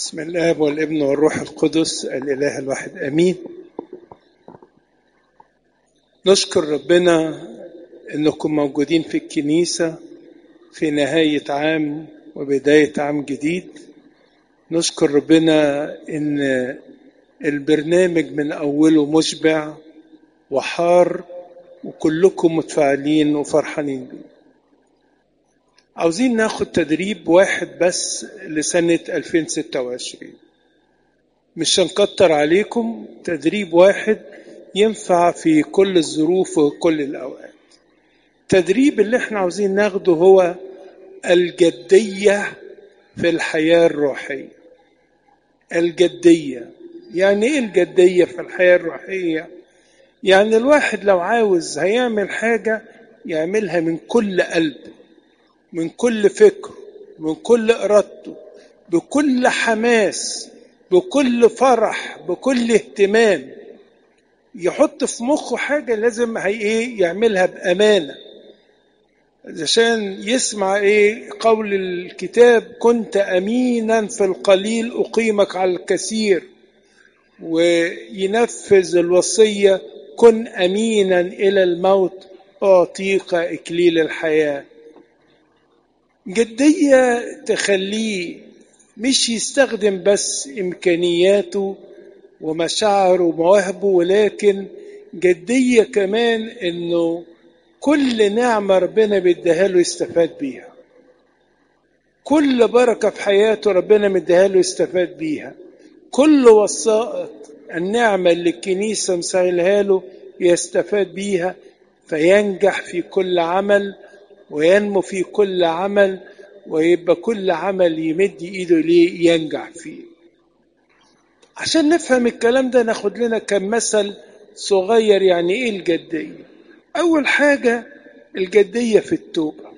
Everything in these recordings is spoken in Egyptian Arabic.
بسم الله والابن والروح القدس الإله الواحد آمين نشكر ربنا أنكم موجودين في الكنيسة في نهاية عام وبداية عام جديد نشكر ربنا أن البرنامج من أوله مشبع وحار وكلكم متفاعلين وفرحانين بيه عاوزين ناخد تدريب واحد بس لسنة 2026 مش هنكتر عليكم تدريب واحد ينفع في كل الظروف وكل الأوقات التدريب اللي احنا عاوزين ناخده هو الجدية في الحياة الروحية الجدية يعني ايه الجدية في الحياة الروحية يعني الواحد لو عاوز هيعمل حاجة يعملها من كل قلب من كل فكر من كل إرادته بكل حماس بكل فرح بكل اهتمام يحط في مخه حاجة لازم هي ايه يعملها بأمانة عشان يسمع ايه قول الكتاب كنت أمينا في القليل أقيمك على الكثير وينفذ الوصية كن أمينا إلى الموت أعطيك إكليل الحياة جدية تخليه مش يستخدم بس إمكانياته ومشاعره ومواهبه ولكن جدية كمان إنه كل نعمة ربنا بيديها له يستفاد بيها كل بركة في حياته ربنا مديها له يستفاد بيها كل وسائط النعمة اللي الكنيسة مسهلها له يستفاد بيها فينجح في كل عمل وينمو في كل عمل ويبقى كل عمل يمد ايده ليه ينجح فيه عشان نفهم الكلام ده ناخد لنا كم مثل صغير يعني ايه الجدية اول حاجة الجدية في التوبة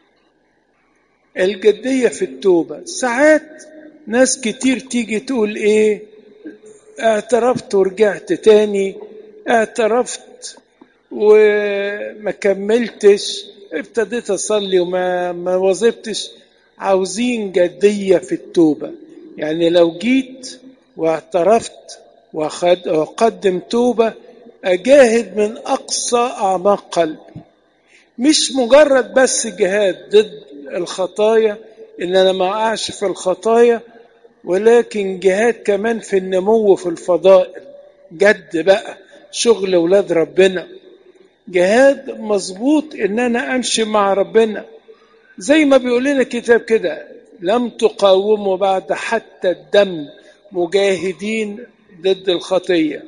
الجدية في التوبة ساعات ناس كتير تيجي تقول ايه اعترفت ورجعت تاني اعترفت وما كملتش ابتديت اصلي وما ما وظبتش عاوزين جديه في التوبه يعني لو جيت واعترفت واقدم توبه اجاهد من اقصى اعماق قلبي مش مجرد بس جهاد ضد الخطايا ان انا ما اقعش في الخطايا ولكن جهاد كمان في النمو في الفضائل جد بقى شغل ولاد ربنا جهاد مظبوط ان انا امشي مع ربنا زي ما بيقول لنا الكتاب كده لم تقاوموا بعد حتى الدم مجاهدين ضد الخطيه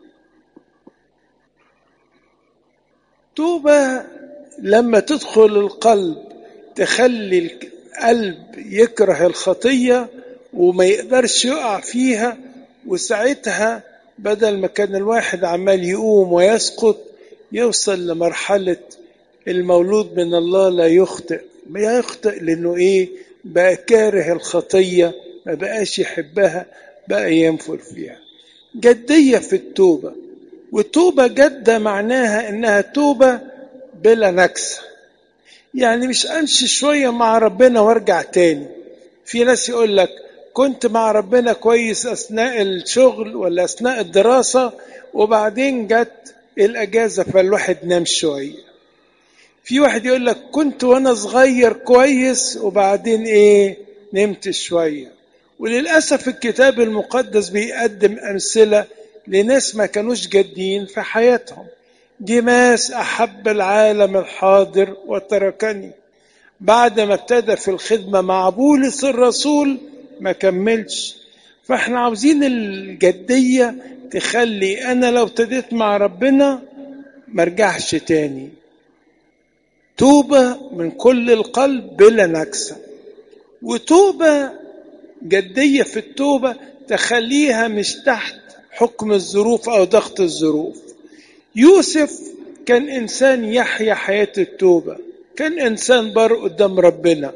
توبه لما تدخل القلب تخلي القلب يكره الخطيه وما يقدرش يقع فيها وساعتها بدل ما كان الواحد عمال يقوم ويسقط يوصل لمرحلة المولود من الله لا يخطئ ما يخطئ لأنه إيه بقى كاره الخطية ما بقاش يحبها بقى ينفر فيها جدية في التوبة والتوبة جدة معناها إنها توبة بلا نكسة يعني مش أمشي شوية مع ربنا وارجع تاني في ناس يقول لك كنت مع ربنا كويس أثناء الشغل ولا أثناء الدراسة وبعدين جت الاجازه فالواحد نام شويه في واحد يقول لك كنت وانا صغير كويس وبعدين ايه نمت شويه وللاسف الكتاب المقدس بيقدم امثله لناس ما كانوش جادين في حياتهم ديماس احب العالم الحاضر وتركني بعد ما ابتدى في الخدمه مع بولس الرسول ما كملش فاحنا عاوزين الجديه تخلي انا لو ابتديت مع ربنا مرجعش تاني توبة من كل القلب بلا نكسة وتوبة جدية في التوبة تخليها مش تحت حكم الظروف أو ضغط الظروف يوسف كان إنسان يحيا حياة التوبة كان إنسان بر قدام ربنا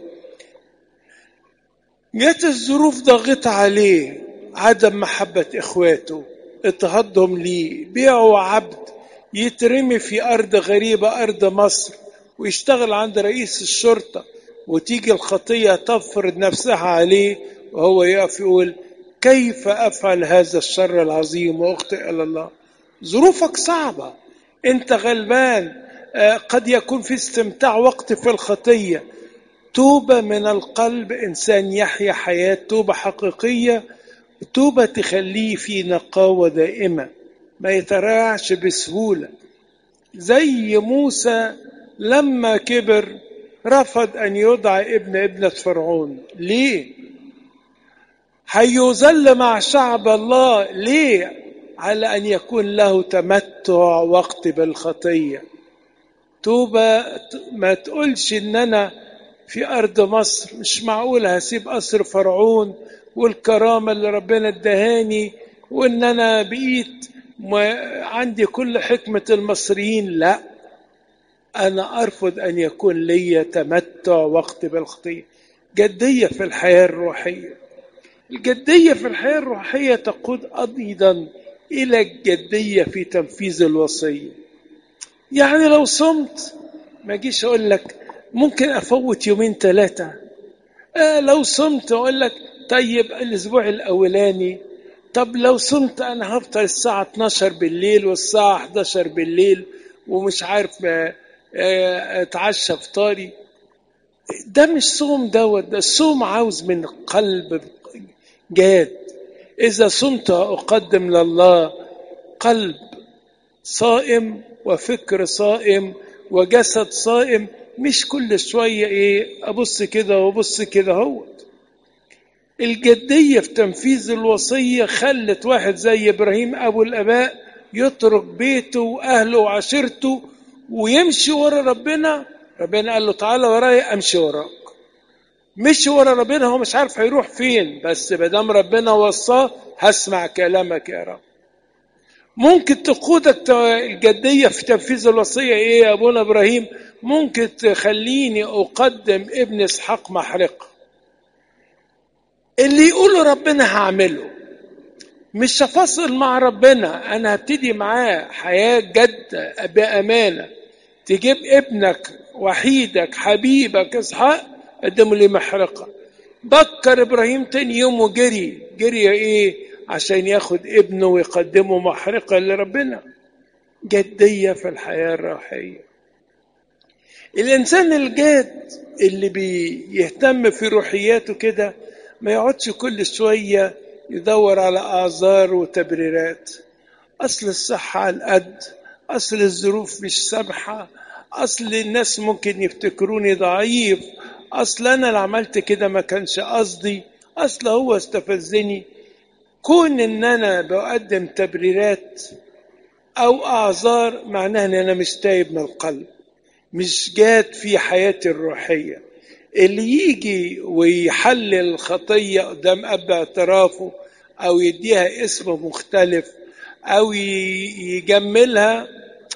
جت الظروف ضغط عليه عدم محبة إخواته اضطهادهم ليه بيعوا عبد يترمي في أرض غريبة أرض مصر ويشتغل عند رئيس الشرطة وتيجي الخطية تفرض نفسها عليه وهو يقف يقول كيف افعل هذا الشر العظيم واخطئ الى الله ظروفك صعبه انت غلبان قد يكون في استمتاع وقت في الخطيه توبه من القلب انسان يحيا حياه توبه حقيقيه توبه تخليه في نقاوه دائمه ما يتراعش بسهوله زي موسى لما كبر رفض ان يدعى ابن ابنه فرعون ليه هيذل مع شعب الله ليه على ان يكون له تمتع وقت بالخطيه توبه ما تقولش ان انا في ارض مصر مش معقول هسيب قصر فرعون والكرامه اللي ربنا ادهاني وان انا بقيت عندي كل حكمه المصريين لا انا ارفض ان يكون لي تمتع وقت بالخطيه جديه في الحياه الروحيه الجديه في الحياه الروحيه تقود ايضا الى الجديه في تنفيذ الوصيه يعني لو صمت ما اجيش اقول لك ممكن افوت يومين ثلاثه آه لو صمت اقول لك طيب الاسبوع الاولاني طب لو صمت انا هفطر الساعه 12 بالليل والساعه 11 بالليل ومش عارف اتعشى فطاري ده مش صوم دوت ده الصوم عاوز من قلب جاد اذا صمت اقدم لله قلب صائم وفكر صائم وجسد صائم مش كل شويه ايه ابص كده وابص كده هوت الجديه في تنفيذ الوصيه خلت واحد زي ابراهيم ابو الاباء يترك بيته واهله وعشيرته ويمشي ورا ربنا ربنا قال له تعالى ورايا امشي وراك مشي ورا ربنا هو مش عارف هيروح فين بس ما دام ربنا وصاه هسمع كلامك يا رب ممكن تقودك الجدية في تنفيذ الوصية إيه يا أبونا إبراهيم ممكن تخليني أقدم ابن إسحاق محرقة اللي يقوله ربنا هعمله مش هفصل مع ربنا أنا هبتدي معاه حياة جادة بأمانة تجيب ابنك وحيدك حبيبك إسحاق قدمه لي محرقة بكر إبراهيم تاني يوم وجري جري إيه عشان ياخد ابنه ويقدمه محرقة لربنا جدية في الحياة الروحية الإنسان الجاد اللي بيهتم في روحياته كده ما يقعدش كل شوية يدور على أعذار وتبريرات أصل الصحة على القد أصل الظروف مش سامحة أصل الناس ممكن يفتكروني ضعيف أصل أنا اللي عملت كده ما كانش قصدي أصل هو استفزني كون ان انا بقدم تبريرات او اعذار معناها ان انا مش تايب من القلب مش جاد في حياتي الروحيه اللي يجي ويحلل الخطيه قدام اب اعترافه او يديها اسم مختلف او يجملها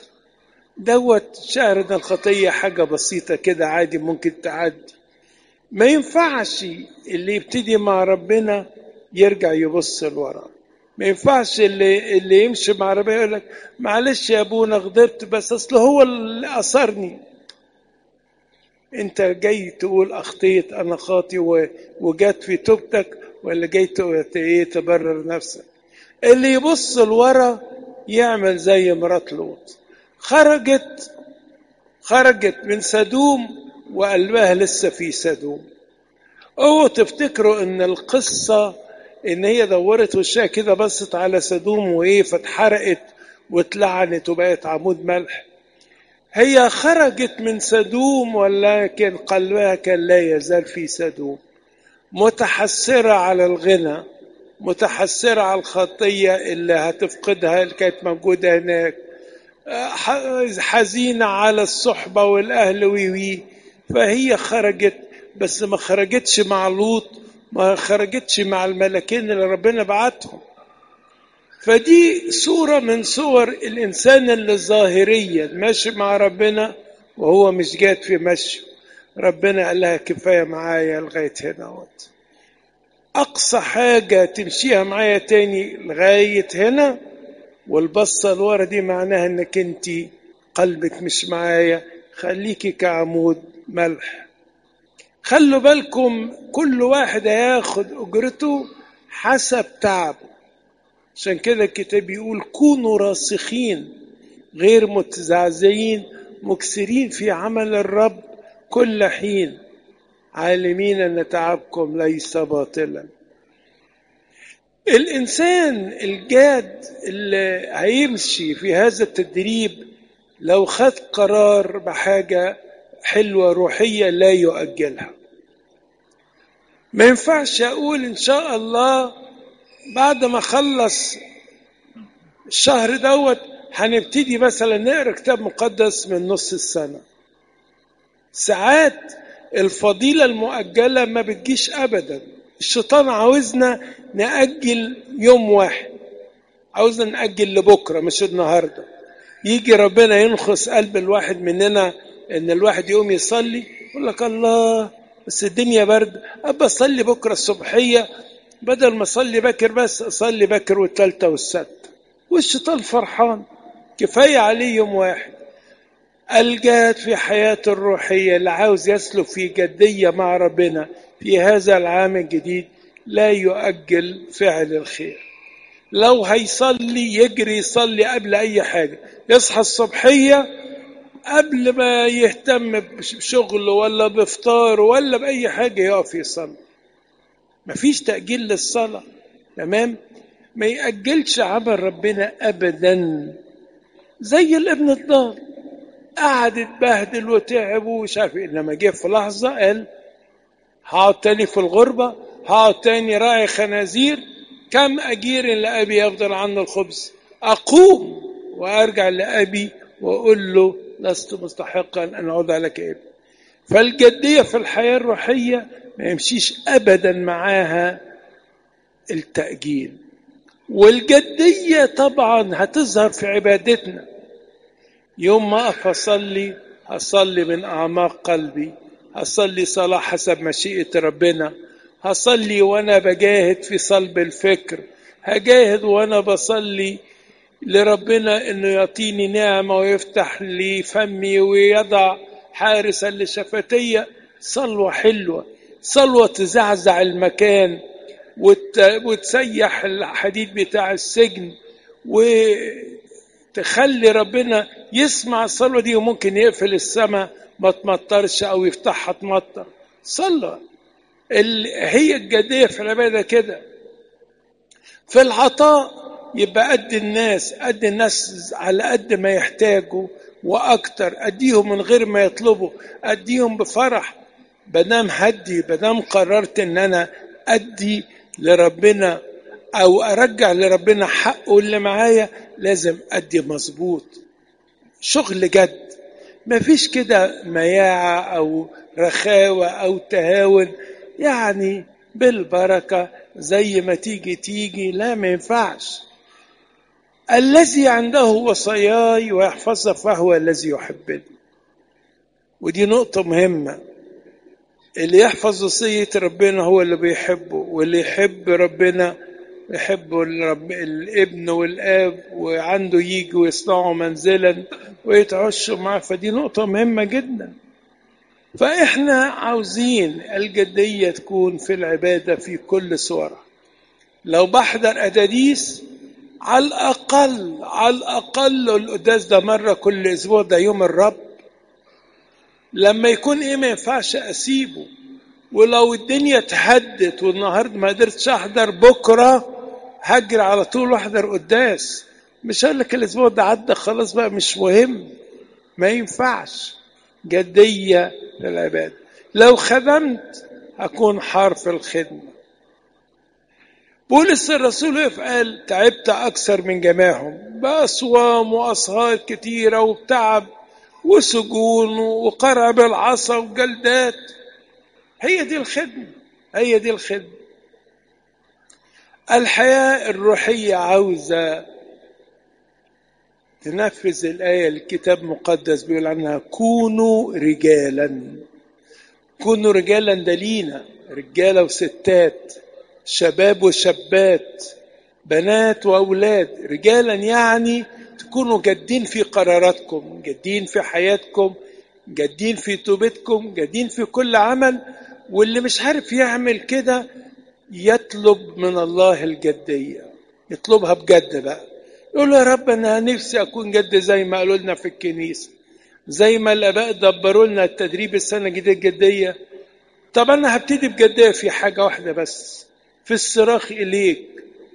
دوت شعر ان الخطيه حاجه بسيطه كده عادي ممكن تعدي ما ينفعش اللي يبتدي مع ربنا يرجع يبص لورا ما ينفعش اللي اللي يمشي مع ربنا يقول لك معلش يا ابونا غضبت بس اصل هو اللي اثرني انت جاي تقول اخطيت انا خاطي وجات في توبتك ولا جاي ايه تبرر نفسك اللي يبص لورا يعمل زي مرات لوط خرجت خرجت من سدوم وقلبها لسه في سدوم اوعوا تفتكروا ان القصه ان هي دورت وشها كده بصت على سدوم وايه فاتحرقت واتلعنت وبقت عمود ملح هي خرجت من سدوم ولكن قلبها كان لا يزال في سدوم متحسرة على الغنى متحسرة على الخطية اللي هتفقدها اللي كانت موجودة هناك حزينة على الصحبة والأهل ويوي فهي خرجت بس ما خرجتش مع لوط ما خرجتش مع الملكين اللي ربنا بعتهم فدي صورة من صور الإنسان اللي ظاهريا ماشي مع ربنا وهو مش جاد في مشي ربنا قال لها كفاية معايا لغاية هنا أقصى حاجة تمشيها معايا تاني لغاية هنا والبصة لورا دي معناها إنك أنت قلبك مش معايا خليكي كعمود ملح خلوا بالكم كل واحد هياخد اجرته حسب تعبه عشان كده الكتاب بيقول كونوا راسخين غير متزعزعين مكسرين في عمل الرب كل حين عالمين ان تعبكم ليس باطلا الانسان الجاد اللي هيمشي في هذا التدريب لو خد قرار بحاجه حلوه روحيه لا يؤجلها ما ينفعش اقول ان شاء الله بعد ما اخلص الشهر دوت هنبتدي مثلا نقرا كتاب مقدس من نص السنه ساعات الفضيله المؤجله ما بتجيش ابدا الشيطان عاوزنا ناجل يوم واحد عاوزنا ناجل لبكره مش النهارده يجي ربنا ينخس قلب الواحد مننا ان الواحد يقوم يصلي يقول لك الله بس الدنيا برد ابى اصلي بكره الصبحيه بدل ما اصلي باكر بس اصلي باكر والتالتة والسادسة والشيطان فرحان كفاية عليه يوم واحد الجاد في حياته الروحية اللي عاوز يسلك في جدية مع ربنا في هذا العام الجديد لا يؤجل فعل الخير لو هيصلي يجري يصلي قبل أي حاجة يصحى الصبحية قبل ما يهتم بشغله ولا بفطاره ولا بأي حاجة يقف يصلي مفيش تأجيل للصلاة تمام ما يأجلش عمل ربنا أبدا زي الابن الضال قعد اتبهدل وتعب ومش عارف ايه لما جه في لحظة قال هقعد تاني في الغربة هقعد تاني راعي خنازير كم أجير لأبي يفضل عنه الخبز أقوم وأرجع لأبي وأقول له لست مستحقا أن أعود لك ابن فالجدية في الحياة الروحية ما يمشيش ابدا معاها التأجيل والجدية طبعا هتظهر في عبادتنا يوم ما أقف أصلي هصلي من أعماق قلبي هصلي صلاة حسب مشيئة ربنا هصلي وأنا بجاهد في صلب الفكر هجاهد وأنا بصلي لربنا إنه يعطيني نعمة ويفتح لي فمي ويضع حارسا لشفتي صلوة حلوة صلوة تزعزع المكان وت... وتسيح الحديد بتاع السجن وتخلي ربنا يسمع الصلوة دي وممكن يقفل السماء ما تمطرش أو يفتحها تمطر صلى ال... هي الجدية في العبادة كده في العطاء يبقى قد الناس قد الناس على قد ما يحتاجوا واكتر اديهم من غير ما يطلبوا اديهم بفرح بدام هدي بدام قررت ان انا ادي لربنا او ارجع لربنا حقه اللي معايا لازم ادي مظبوط شغل جد مفيش كده مياعة او رخاوة او تهاون يعني بالبركة زي ما تيجي تيجي لا ما ينفعش الذي عنده وصاياي ويحفظها فهو الذي يحبني ودي نقطة مهمة اللي يحفظ وصية ربنا هو اللي بيحبه واللي يحب ربنا يحب الرب الابن والاب وعنده يجي ويصنعوا منزلا ويتعشوا معاه فدي نقطة مهمة جدا فاحنا عاوزين الجدية تكون في العبادة في كل صورة لو بحضر أداديس على الأقل على الأقل القداس ده مرة كل أسبوع ده يوم الرب لما يكون إيه ما ينفعش أسيبه ولو الدنيا اتهدت والنهارده ما قدرتش أحضر بكرة هجري على طول وأحضر قداس مش هقول لك الأسبوع ده عدى خلاص بقى مش مهم ما ينفعش جدية للعبادة لو خدمت هكون حار في الخدمة بولس الرسول وقف قال تعبت أكثر من جماعهم بأصوام وأسهار كتيرة وبتعب وسجون وقرع بالعصا وجلدات هي دي الخدمة هي دي الخدمة الحياة الروحية عاوزة تنفذ الآية الكتاب المقدس بيقول عنها كونوا رجالا كونوا رجالا دلينا رجالة وستات شباب وشابات بنات وأولاد رجالا يعني تكونوا جادين في قراراتكم جادين في حياتكم جادين في توبتكم جادين في كل عمل واللي مش عارف يعمل كده يطلب من الله الجدية يطلبها بجد بقى يقول يا رب أنا نفسي أكون جد زي ما قالوا لنا في الكنيسة زي ما الآباء دبروا لنا التدريب السنة الجديدة الجدية طب أنا هبتدي بجدية في حاجة واحدة بس في الصراخ إليك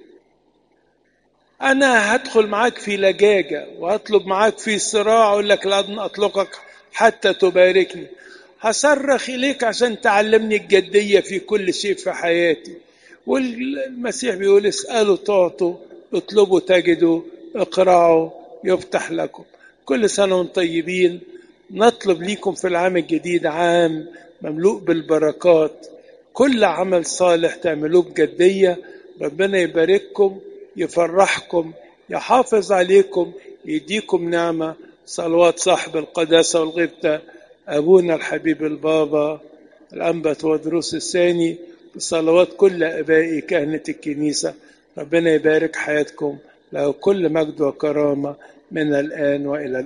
أنا هدخل معاك في لجاجة وهطلب معاك في صراع أقول لك لن أطلقك حتى تباركني هصرخ إليك عشان تعلمني الجدية في كل شيء في حياتي والمسيح بيقول اسألوا تعطوا اطلبوا تجدوا اقرعوا يفتح لكم كل سنة وانتم طيبين نطلب ليكم في العام الجديد عام مملوء بالبركات كل عمل صالح تعملوه بجدية ربنا يبارككم يفرحكم يحافظ عليكم يديكم نعمة صلوات صاحب القداسة والغبطة أبونا الحبيب البابا الأنبت ودروس الثاني بصلوات كل أبائي كهنة الكنيسة ربنا يبارك حياتكم له كل مجد وكرامة من الآن وإلى الآن